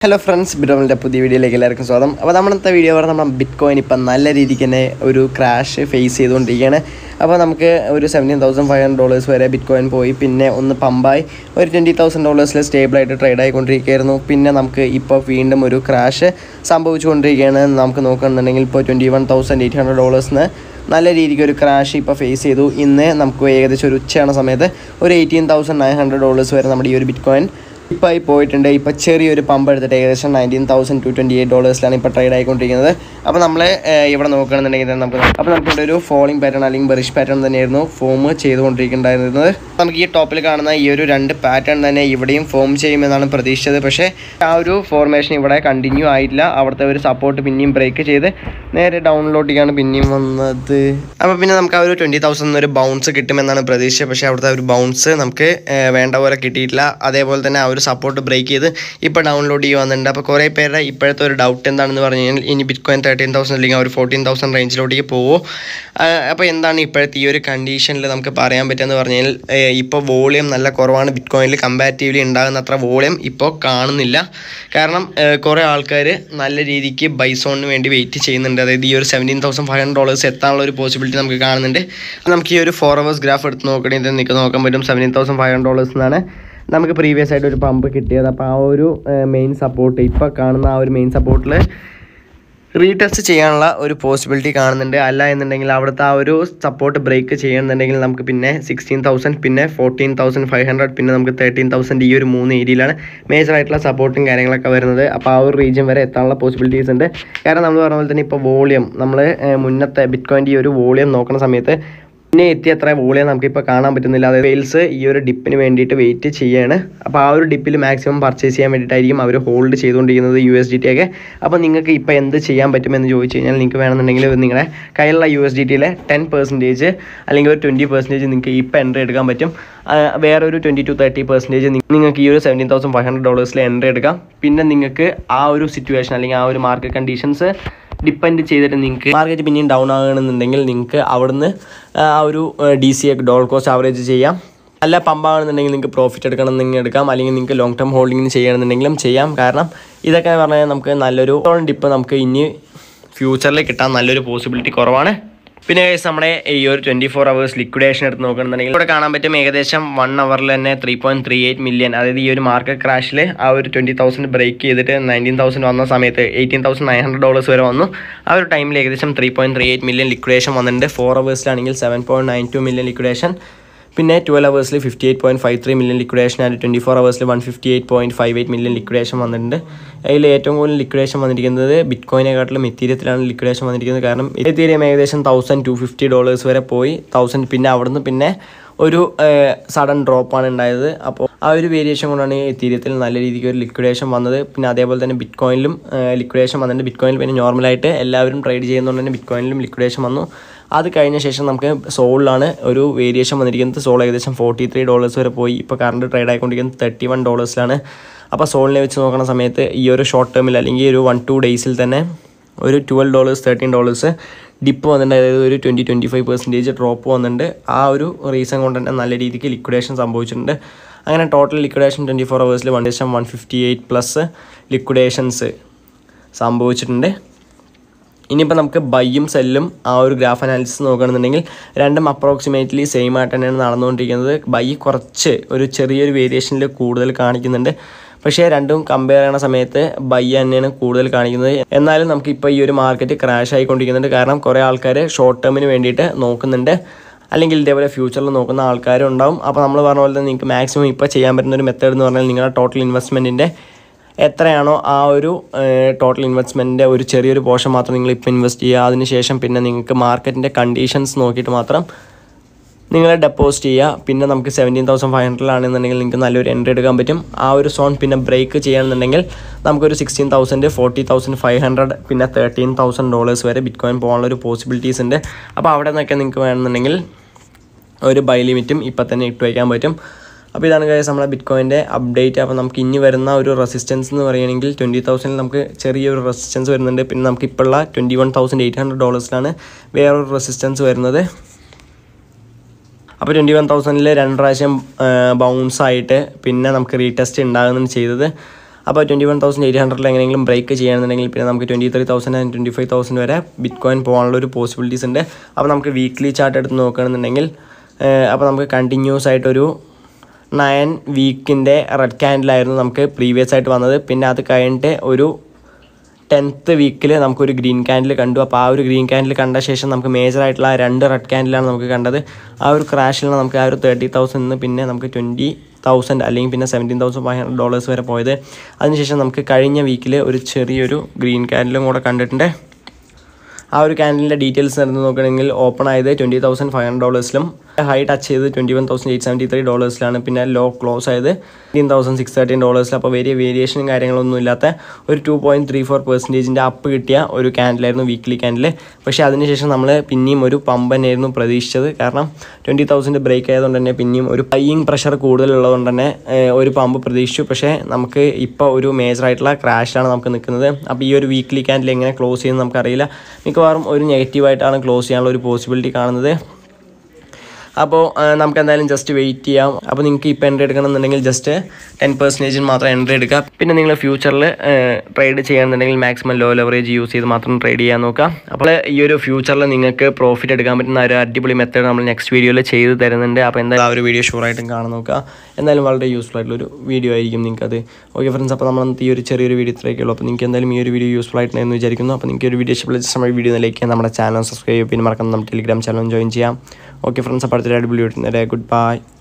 hello friends ബിഡോമിൻ്റെ പുതിയ വീഡിയോയിലേക്ക് എല്ലാവർക്കും സ്വാഗതം അപ്പോൾ നമ്മളത്തെ വീഡിയോ പറഞ്ഞാൽ നമ്മൾ ബിറ്റ് കോയിൻ ഇപ്പം നല്ല രീതിക്ക് തന്നെ ഒരു ക്രാഷ് ഫേസ് ചെയ്തുകൊണ്ടിരിക്കുകയാണ് അപ്പോൾ നമുക്ക് ഒരു seventeen thousand five hundred dollars വരെ ബിറ്റ് കോയിൻ പോയി പിന്നെ ഒന്ന് പമ്പായി ഒരു ട്വൻറ്റി തൗസൻഡ് ഡോളേഴ്സിൽ സ്റ്റേബിളായിട്ട് ട്രേഡ് ആയിക്കൊണ്ടിരിക്കുകയായിരുന്നു പിന്നെ നമുക്ക് ഇപ്പോൾ വീണ്ടും ഒരു ക്രാഷ് സംഭവിച്ചുകൊണ്ടിരിക്കുകയാണ് നമുക്ക് നോക്കുകയാണെന്നുണ്ടെങ്കിൽ ഇപ്പോൾ twenty one thousand eight hundred ഡോളേഴ്സിന് നല്ല രീതിക്ക് ഒരു ക്രാഷ് ഇപ്പോൾ ഫേസ് ചെയ്തു ഇന്ന് നമുക്ക് ഏകദേശം ഒരു ഉച്ചയാണ് സമയത്ത് ഒരു eighteen thousand nine hundred dollars വരെ നമ്മുടെ ഈ ഒരു ബിറ്റ് കോയിൻ ഇപ്പോൾ ആയി പോയിട്ടുണ്ട് ഇപ്പോൾ ചെറിയൊരു പമ്പ് എടുത്തിട്ട് ഏകദേശം nineteen thousand two twenty eight ഡോളേഴ്സിലാണ് ഇപ്പോൾ ട്രേഡ് ആയിക്കൊണ്ടിരിക്കുന്നത് അപ്പോൾ നമ്മൾ ഇവിടെ നോക്കുകയാണെന്നുണ്ടെങ്കിൽ തന്നെ നമുക്ക് അപ്പോൾ നമുക്കിവിടെ ഒരു ഫോളിംഗ് പാറ്റേൺ അല്ലെങ്കിൽ ബെറിഷ് പാറ്റേൺ തന്നെയായിരുന്നു ഫോം ചെയ്തുകൊണ്ടിരിക്കുന്നുണ്ടായിരുന്നത് നമുക്ക് ഈ ടോപ്പിൽ കാണുന്ന ഈ ഒരു രണ്ട് പാറ്റേൺ തന്നെ ഇവിടെയും ഫോം ചെയ്യുമെന്നാണ് പ്രതീക്ഷിച്ചത് പക്ഷേ ആ ഒരു ഫോർമേഷൻ ഇവിടെ കണ്ടിന്യൂ ആയില്ല അവിടുത്തെ ഒരു സപ്പോർട്ട് പിന്നെയും ബ്രേക്ക് ചെയ്ത് നേരെ ഡൗണിലോട്ടേക്കാണ് പിന്നെയും വന്നത് അപ്പോൾ പിന്നെ നമുക്ക് ആ ഒരു ട്വൻറ്റി തൗസൻഡ് ഒരു ബൗൺസ് കിട്ടുമെന്നാണ് പ്രതീക്ഷിച്ചത് പക്ഷേ അവിടുത്തെ ഒരു ബൗൺസ് നമുക്ക് ഏഹ്, വേണ്ട പോലെ കിട്ടിയിട്ടില്ല അതേപോലെ തന്നെ ആ ഒരു സപ്പോർട്ട് ബ്രേക്ക് ചെയ്ത് ഇപ്പോൾ ഡൗൺലോഡ് ചെയ്യുക വന്നിട്ടുണ്ട് അപ്പോൾ കുറേ പേരുടെ ഇപ്പോഴത്തെ ഒരു ഡൗട്ട് എന്താണെന്ന് പറഞ്ഞു കഴിഞ്ഞാൽ ഇനി ബിറ്റ് കോയിൻ തേർട്ടീൻ തൗസൻഡ് അല്ലെങ്കിൽ ഒരു ഫോർട്ടീൻ തൗസൻഡ് റേഞ്ചിലോട്ടേക്ക് പോവോ അപ്പോൾ എന്താണ് ഇപ്പോഴത്തെ ഈ ഒരു കണ്ടീഷനിൽ നമുക്ക് പറയാൻ പറ്റുമെന്ന് പറഞ്ഞു കഴിഞ്ഞാൽ ഏഹ്, ഇപ്പോൾ വോളിയം നല്ല കുറവാണ് ബിറ്റ് കോയിനിൽ കമ്പാരിറ്റീവ്ലി ഉണ്ടാകുന്ന അത്ര വോളിയം ഇപ്പോൾ കാണുന്നില്ല കാരണം ഏഹ്, കുറേ ആൾക്കാർ നല്ല രീതിക്ക് ബൈസോണിന് വേണ്ടി വെയിറ്റ് ചെയ്യുന്നുണ്ട് അതായത് ഈ ഒരു seventeen thousand five hundred dollars എത്താനുള്ള ഒരു പോസിബിലിറ്റി നമുക്ക് കാണുന്നുണ്ട് നമുക്ക് ഈ ഒരു ഫോർ അവേഴ്സ് ഗ്രാഫ് എടുത്ത് നോക്കണമെങ്കിൽ നിങ്ങൾക്ക് നോക്കാൻ പറ്റും seventeen thousand five hundred dollars എന്നാണ് നമുക്ക് പ്രീവിയസ് ആയിട്ട് ഒരു പമ്പ് കിട്ടിയത് അപ്പോൾ ആ ഒരു മെയിൻ സപ്പോർട്ട് ഇപ്പോൾ കാണുന്ന ആ ഒരു മെയിൻ സപ്പോർട്ടിൽ റീടെസ്റ്റ് ചെയ്യാനുള്ള ഒരു പോസിബിലിറ്റി കാണുന്നുണ്ട് അല്ല എന്നുണ്ടെങ്കിൽ അവിടുത്തെ ആ ഒരു സപ്പോർട്ട് ബ്രേക്ക് ചെയ്യുന്നുണ്ടെങ്കിൽ നമുക്ക് പിന്നെ സിക്സ്റ്റീൻ തൗസൻഡ് പിന്നെ ഫോർട്ടീൻ തൗസൻഡ് ഫൈവ് ഹൺഡ്രഡ് പിന്നെ നമുക്ക് തേർട്ടീൻ തൗസൻഡ് ഈ ഒരു മൂന്ന് ഏരിയയിലാണ് മേജർ ആയിട്ടുള്ള സപ്പോർട്ടും കാര്യങ്ങളൊക്കെ വരുന്നത് അപ്പോൾ ആ ഒരു റീജിയൻ വരെ എത്താനുള്ള പോസിബിലിറ്റീസ് ഉണ്ട് കാരണം നമ്മൾ പറഞ്ഞ പോലെ തന്നെ ഇപ്പോൾ വോളിയം നമ്മൾ മുന്നത്തെ ബിറ്റ് കോയിൻ്റെ ഈ ഒരു വോളിയം നോക്കുന്ന സമയത്ത് പിന്നെ എത്തിയ അത്ര വോളിയം നമുക്കിപ്പോൾ കാണാൻ പറ്റുന്നില്ല അതായത് വെയിൽസ് ഈ ഒരു ഡിപ്പിന് വേണ്ടിയിട്ട് വെയിറ്റ് ചെയ്യാണ് അപ്പോൾ ആ ഒരു ഡിപ്പിൽ മാക്സിമം പർച്ചേസ് ചെയ്യാൻ വേണ്ടിയിട്ടായിരിക്കും അവർ ഹോൾഡ് ചെയ്തുകൊണ്ടിരിക്കുന്നത് യു എസ് ഡി ടി ഒക്കെ അപ്പോൾ നിങ്ങൾക്ക് ഇപ്പോൾ എന്ത് ചെയ്യാൻ പറ്റുമെന്ന് ചോദിച്ചു കഴിഞ്ഞാൽ നിങ്ങൾക്ക് വേണമെന്നുണ്ടെങ്കിൽ നിങ്ങളുടെ കയ്യിലുള്ള യു എസ് ഡി ടിയിലെ ടെൻ പെർസെൻറ്റേജ് അല്ലെങ്കിൽ ഒരു ട്വൻറ്റി പെർസെൻറ്റേജ് നിങ്ങൾക്ക് ഇപ്പോൾ എൻട്രി എടുക്കാൻ പറ്റും ആ, വേറെ ഒരു ട്വൻറ്റി ടു തേർട്ടി പെർസെൻറ്റേജ് നിങ്ങൾക്ക് ഈ ഒരു സെവൻറ്റീൻ തൗസൻഡ് ഫൈവ് ഹൺഡ്രഡ് ഡോളേഴ്സിൽ എൻട്രി എടുക്കാം പിന്നെ നിങ്ങൾക്ക് ആ ഒരു സിറ്റുവേഷൻ അല്ലെങ്കിൽ ആ ഒരു മാർക്കറ്റ് കണ്ടീഷൻസ് ഡിപ്പെൻഡ് ചെയ്തിട്ട് നിങ്ങൾക്ക് മാർക്കറ്റ് പിന്നെയും ഡൗൺ ആകണമെന്നുണ്ടെങ്കിൽ നിങ്ങൾക്ക് അവിടുന്ന് ആ ഒരു D C A dollar cost average ചെയ്യാം അല്ല പമ്പാണെന്നുണ്ടെങ്കിൽ നിങ്ങൾക്ക് പ്രോഫിറ്റ് എടുക്കണമെന്നെങ്കിൽ എടുക്കാം അല്ലെങ്കിൽ നിങ്ങൾക്ക് ലോങ് ടേം ഹോൾഡിങ്ങിന് ചെയ്യണമെന്നുണ്ടെങ്കിലും ചെയ്യാം കാരണം ഇതൊക്കെ പറഞ്ഞാൽ നമുക്ക് നല്ലൊരു ഡിപ്പ് നമുക്ക് ഇനി ഫ്യൂച്ചറിൽ കിട്ടാൻ നല്ലൊരു പോസിബിലിറ്റി കുറവാണ് പിന്നെ guys, നമ്മുടെ ഈ ഒരു ട്വൻറ്റി ഫോർ അവേഴ്സ് ലിക്വിഡേഷൻ എടുത്ത് നോക്കുകയാണെന്നുണ്ടെങ്കിൽ ഇവിടെ കാണാൻ പറ്റും ഏകദേശം വൺ അവറിൽ തന്നെ three point three eight million അതായത് ഈ ഒരു മാർക്കറ്റ് ക്രാഷിൽ ആ ഒരു ട്വൻറ്റി തൗസൻഡ് ബ്രേക്ക് ചെയ്തിട്ട് നയൻറ്റീൻ തൗസൻഡ് വന്ന സമയത്ത് eighteen thousand nine hundred dollars വരെ വന്നു ആ ഒരു ടൈമിൽ ഏകദേശം three point three eight million liquidation വന്നിട്ടുണ്ട് ഫോർ അവേഴ്സിലാണെങ്കിൽ seven point nine two million liquidation പിന്നെ ട്വൽവ് അവേഴ്സിൽ fifty eight point five three million liquidation and twenty four അവേഴ്സിൽ one fifty eight point five eight million liquidation വന്നിട്ടുണ്ട് അതിൽ ഏറ്റവും കൂടുതൽ liquidation വന്നിരിക്കുന്നത് ബിറ്റ് കോയിനെക്കാട്ടിലും ഇത്തീരിയത്തിലാണ് ലിക്വിഡേഷൻ വന്നിരിക്കുന്നത് കാരണം ഇത്തീരിയം ഏകദേശം തൗസൻഡ് ടു ഫിഫ്റ്റി ഡോളേഴ്സ് വരെ പോയി തൗസൻഡ് പിന്നെ അവിടുന്ന് പിന്നെ ഒരു സഡൻ ഡ്രോപ്പാണ് ഉണ്ടായത് അപ്പോൾ ആ ഒരു വേരിയേഷൻ കൊണ്ടാണ് ഈ എത്തീരിയത്തിൽ നല്ല രീതിക്ക് ഒരു ലിക്വിഡേഷൻ വന്നത് പിന്നെ അതേപോലെ തന്നെ ബിറ്റ് കോയിനിലും ലിക്വിഡേഷൻ വന്നിട്ടുണ്ട് ബിറ്റ് കോയിനിൽ പിന്നെ നോർമലായിട്ട് എല്ലാവരും ട്രേഡ് ചെയ്യുന്നതുകൊണ്ട് തന്നെ ബിറ്റ് കോയിനിലും ലിക്വിഡേഷൻ വന്നു അത് കഴിഞ്ഞ ശേഷം നമുക്ക് സോളിലാണ് ഒരു വേരിയേഷൻ വന്നിരിക്കുന്നത് സോൾ ഏകദേശം ഫോർട്ടി ത്രീ ഡോളേഴ്സ് വരെ പോയി ഇപ്പോൾ കറണ്ട് ട്രേഡ് ആയിക്കൊണ്ടിരിക്കുന്നത് തേർട്ടി വൺ ഡോളേഴ്സിലാണ് അപ്പോൾ സോളിനെ വെച്ച് നോക്കുന്ന സമയത്ത് ഈ ഒരു ഷോർട്ട് ടേമിൽ അല്ലെങ്കിൽ ഒരു വൺ ടു ഡേയ്സിൽ തന്നെ ഒരു twelve dollars thirteen dollars dip വന്നിട്ടുണ്ട് അതായത് ഒരു twenty twenty five percentage drop വന്നിട്ടുണ്ട് ആ ഒരു റീസൺ കൊണ്ട് തന്നെ നല്ല രീതിക്ക് ലിക്വിഡേഷൻ സംഭവിച്ചിട്ടുണ്ട് അങ്ങനെ ടോട്ടൽ ലിക്വിഡേഷൻ ട്വൻറ്റി ഫോർ അവേഴ്സിൽ one lakh one fifty eight plus liquidations സംഭവിച്ചിട്ടുണ്ട് ഇനിയിപ്പോൾ നമുക്ക് ബൈയും സെല്ലും ആ ഒരു ഗ്രാഫ് അനാലിസിസ് നോക്കുകയാണെന്നുണ്ടെങ്കിൽ രണ്ടും അപ്രോക്സിമേറ്റ്ലി സെയിം ആയിട്ട് തന്നെയാണ് നടന്നുകൊണ്ടിരിക്കുന്നത് ബൈ കുറച്ച് ഒരു ചെറിയൊരു വേരിയേഷനിൽ കൂടുതൽ കാണിക്കുന്നുണ്ട് പക്ഷേ രണ്ടും കമ്പയർ ചെയ്യുന്ന സമയത്ത് ബൈ തന്നെയാണ് കൂടുതൽ കാണിക്കുന്നത് എന്നാലും നമുക്ക് ഇപ്പോൾ ഈ ഒരു മാർക്കറ്റ് ക്രാഷ് ആയിക്കൊണ്ടിരിക്കുന്നുണ്ട് കാരണം കുറേ ആൾക്കാർ ഷോർട്ട് ടേമിന് വേണ്ടിയിട്ട് നോക്കുന്നുണ്ട് അല്ലെങ്കിൽ ഇതേപോലെ ഫ്യൂച്ചറിൽ നോക്കുന്ന ആൾക്കാരും ഉണ്ടാവും അപ്പോൾ നമ്മൾ പറഞ്ഞ പോലെ തന്നെ നിങ്ങൾക്ക് മാക്സിമം ഇപ്പോൾ ചെയ്യാൻ പറ്റുന്ന ഒരു മെത്തേഡ് എന്ന് പറഞ്ഞാൽ നിങ്ങളുടെ ടോട്ടൽ ഇൻവെസ്റ്റ്മെൻറ്റിൻ്റെ എത്രയാണോ ആ ഒരു ടോട്ടൽ ഇൻവെസ്റ്റ്മെൻറ്റിൻ്റെ ഒരു ചെറിയൊരു പോർഷൻ മാത്രം നിങ്ങൾ ഇപ്പോൾ ഇൻവെസ്റ്റ് ചെയ്യുക അതിനുശേഷം പിന്നെ നിങ്ങൾക്ക് മാർക്കറ്റിൻ്റെ കണ്ടീഷൻസ് നോക്കിയിട്ട് മാത്രം നിങ്ങൾ ഡെപ്പോസിറ്റ് ചെയ്യുക പിന്നെ നമുക്ക് സെവൻറ്റീൻ തൗസൻഡ് ഫൈവ് ഹൺഡ്രഡിലാണെന്നുണ്ടെങ്കിൽ നിങ്ങൾക്ക് നല്ലൊരു എൻട്രി എടുക്കാൻ പറ്റും ആ ഒരു സോൺ പിന്നെ ബ്രേക്ക് ചെയ്യുകയാണെന്നുണ്ടെങ്കിൽ നമുക്കൊരു sixteen thousand forty thousand five hundred പിന്നെ തേർട്ടീൻ തൗസൻഡ് ഡോളേഴ്സ് വരെ ബിറ്റ് കോയിൻ പോകാനുള്ള ഒരു പോസിബിലിറ്റീസ് ഉണ്ട് അപ്പോൾ അവിടെ നിന്നൊക്കെ നിങ്ങൾക്ക് വേണമെന്നുണ്ടെങ്കിൽ ഒരു ബൈ ലിമിറ്റും ഇപ്പം തന്നെ ഇട്ട് വയ്ക്കാൻ പറ്റും അപ്പോൾ ഇതാണ് കാര്യം നമ്മളെ ബിറ്റ് കോയിൻ്റെ അപ്ഡേറ്റ് അപ്പോൾ നമുക്ക് ഇനി വരുന്ന ഒരു റെസിസ്റ്റൻസ് എന്ന് പറയുകയാണെങ്കിൽ ട്വൻറ്റി തൗസൻഡിൽ നമുക്ക് ചെറിയൊരു റെസിസ്റ്റൻസ് വരുന്നുണ്ട് പിന്നെ നമുക്ക് ഇപ്പോഴുള്ള twenty one thousand eight hundred ഡോളേഴ്സിലാണ് വേറൊരു റെസിസ്റ്റൻസ് വരുന്നത് അപ്പോൾ ട്വൻറ്റി വൺ തൗസൻഡിൽ രണ്ട് പ്രാവശ്യം ബൗൺസ് ആയിട്ട് പിന്നെ നമുക്ക് റീടെസ്റ്റ് ഉണ്ടാകുന്നതാണ് ചെയ്തത് അപ്പോൾ ട്വൻറ്റി വൺ തൗസൻഡ് എയ്റ്റ് ഹൺഡ്രഡിൽ എങ്ങനെയെങ്കിലും ബ്രേക്ക് ചെയ്യുകയാണെന്നുണ്ടെങ്കിൽ പിന്നെ നമുക്ക് twenty three thousand and twenty five thousand വരെ ബിറ്റ് കോയിൻ പോകാനുള്ള ഒരു പോസിബിലിറ്റീസ് ഉണ്ട് അപ്പോൾ നമുക്ക് വീക്ക്ലി ചാർട്ട് എടുത്ത് നോക്കുകയാണെന്നുണ്ടെങ്കിൽ ഏഹ്, അപ്പോൾ നമുക്ക് കണ്ടിന്യൂസ് ആയിട്ടൊരു നയൻ വീക്കിൻ്റെ റെഡ് ക്യാൻഡിലായിരുന്നു നമുക്ക് പ്രീവിയസ് ആയിട്ട് വന്നത് പിന്നെ അത് കഴിഞ്ഞിട്ട് ഒരു ടെൻത്ത് വീക്കിൽ നമുക്കൊരു ഗ്രീൻ ക്യാൻഡിൽ കണ്ടു അപ്പോൾ ആ ഒരു ഗ്രീൻ ക്യാൻഡിൽ കണ്ട ശേഷം നമുക്ക് മേജർ ആയിട്ടുള്ള ആ രണ്ട് റെഡ് ക്യാൻഡിലാണ് നമുക്ക് കണ്ടത് ആ ഒരു ക്രാഷിലാണ് നമുക്ക് ആ ഒരു തേർട്ടി തൗസൻഡ് പിന്നെ നമുക്ക് ട്വൻറ്റി തൗസൻഡ് അല്ലെങ്കിൽ പിന്നെ seventeen thousand five hundred dollars വരെ പോയത് അതിനുശേഷം നമുക്ക് കഴിഞ്ഞ വീക്കിൽ ഒരു ചെറിയൊരു ഗ്രീൻ ക്യാൻഡിലും കൂടെ കണ്ടിട്ടുണ്ട് ആ ഒരു ക്യാൻഡിലിൻ്റെ ഡീറ്റെയിൽസ് നടന്ന് നോക്കുകയാണെങ്കിൽ ഓപ്പൺ ആയത് ട്വൻറ്റി തൗസൻഡ് ഫൈവ് ഹൺഡ്രഡ് ഡോളേഴ്സിലും ഹൈ ടച്ച് ചെയ്ത് twenty one thousand eight seventy three ഡോളേഴ്സിലാണ് പിന്നെ ലോ ക്ലോസ് ആയത് ഫിഫ്റ്റീൻ തൗസൻഡ് സിക്സ് തേർട്ടീൻ ഡോളേഴ്സിൽ അപ്പോൾ വലിയ വേരിയേഷനും കാര്യങ്ങളൊന്നും ഇല്ലാത്ത ഒരു ടു പോയിൻറ്റ് ത്രീ ഫോർ പെർസെൻറ്റേജിൻ്റെ അപ്പ് കിട്ടിയ ഒരു ക്യാൻഡിലായിരുന്നു വീക്ക്ലി ക്യാൻഡിൽ പക്ഷേ അതിനുശേഷം നമ്മൾ പിന്നെയും ഒരു പമ്പ് തന്നെയായിരുന്നു പ്രതീക്ഷിച്ചത് കാരണം ട്വൻറ്റി തൗസൻഡ് ബ്രേക്ക് ആയതുകൊണ്ട് തന്നെ പിന്നെയും ഒരു ബൈയിങ് പ്രഷർ കൂടുതലുള്ളതുകൊണ്ട് തന്നെ ഏഹ്, ഒരു പമ്പ് പ്രതീക്ഷിച്ചു പക്ഷേ നമുക്ക് ഇപ്പോൾ ഒരു മേജർ ആയിട്ടുള്ള ക്രാഷിലാണ് നമുക്ക് നിൽക്കുന്നത് അപ്പോൾ ഈ ഒരു വീക്ക്ലി ക്യാൻഡിൽ എങ്ങനെ ക്ലോസ് ചെയ്യുന്നത് നമുക്കറിയില്ല മിക്കവാറും ഒരു നെഗറ്റീവായിട്ടാണ് ക്ലോസ് ചെയ്യാനുള്ള ഒരു പോസിബിലിറ്റി കാണുന്നത് അപ്പോൾ ആ, നമുക്ക് എന്തായാലും ജസ്റ്റ് വെയിറ്റ് ചെയ്യാം അപ്പോൾ നിങ്ങൾക്ക് ഇപ്പോൾ എൻട്രി എടുക്കണമെന്നുണ്ടെങ്കിൽ ജസ്റ്റ് ടെൻ പെർസെൻറ്റേജിന് മാത്രം എൻട്രി എടുക്കുക പിന്നെ നിങ്ങൾ ഫ്യൂച്ചറിൽ ട്രേഡ് ചെയ്യണമെന്നുണ്ടെങ്കിൽ മാക്സിമം ലോ ലെവറേജ് യൂസ് ചെയ്ത് മാത്രം ട്രേഡ് ചെയ്യാൻ നോക്കുക അപ്പോൾ ഈ ഒരു ഫ്യൂച്ചറിൽ നിങ്ങൾക്ക് പ്രോഫിറ്റ് എടുക്കാൻ പറ്റുന്ന ഒരു അടിപൊളി മെത്തേഡ് നമ്മൾ നെക്സ്റ്റ് വീഡിയോയിൽ ചെയ്ത് തരുന്നുണ്ട് അപ്പോൾ എന്തായാലും ആ ഒരു വീഡിയോ ഷുവറായിട്ടും കാണാൻ നോക്കുക എന്തായാലും വളരെ യൂസ്ഫുൾ ആയിട്ടുള്ളൊരു വീഡിയോ ആയിരിക്കും നിങ്ങൾക്കത് ഓക്കെ ഫ്രണ്ട്സ് അപ്പോൾ നമ്മൾ ഈ ഒരു ചെറിയൊരു വീഡിയോ ഇത്രയൊക്കെയുള്ളൂ അപ്പോൾ നിങ്ങൾക്ക് എന്തായാലും ഈ ഒരു വീഡിയോ യൂസ്ഫുൾ ആയിട്ടുണ്ടെന്ന് വിചാരിക്കുന്നു അപ്പോൾ നിങ്ങൾക്ക് ഒരു വീഡിയോ ഇഷ്ടപ്പെട്ട ജസ്റ്റ് നമ്മുടെ വീഡിയോ ലൈക്ക് ചെയ്യാം നമ്മുടെ ചാനൽ സബ്സ്ക്രൈബ് ചെയ്യും പിന്നെ മറക്കാം നമ്മുടെ ടെലിഗ്രാം ചാനൽ ജോയിൻ ചെയ്യാം ഓക്കെ ഫ്രണ്ട്സ് അപ്പോൾ അടുത്തൊരു അടിപൊളി വീഡിയോ ഗുഡ് ബൈ